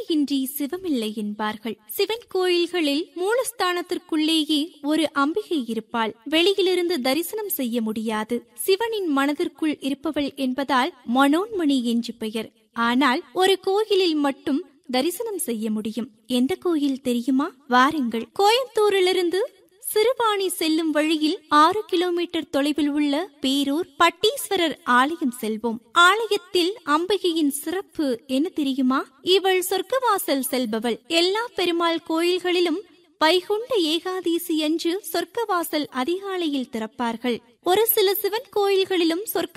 அம்பிகையின்றி சிவமில்லை என்பார்கள் சிவன் கோயில்களில் மூலஸ்தானத்திற்குள்ளேயே ஒரு அம்பிகை இருப்பாள் வெளியிலிருந்து தரிசனம் செய்ய முடியாது சிவனின் மனதிற்குள் இருப்பவள் என்பதால் மனோன்மணி என்று பெயர் ஆனால் ஒரு கோயிலில் மட்டும் தரிசனம் செய்ய முடியும் எந்த கோயில் தெரியுமா வாருங்கள் கோயம்புத்தூரிலிருந்து சிறுவாணி செல்லும் வழியில் ஆறு கிலோமீட்டர் தொலைவில் உள்ள பேரூர் பட்டீஸ்வரர் ஆலயம் செல்வோம் ஆலயத்தில் அம்பிகையின் சிறப்பு என்ன தெரியுமா இவள் சொர்க்கவாசல் செல்பவள் எல்லா பெருமாள் கோயில்களிலும் வைகுண்ட ஏகாதீசி அன்று சொர்க்கவாசல் அதிகாலையில் திறப்பார்கள் ஒரு சில சிவன் கோயில்களிலும் சொர்க்க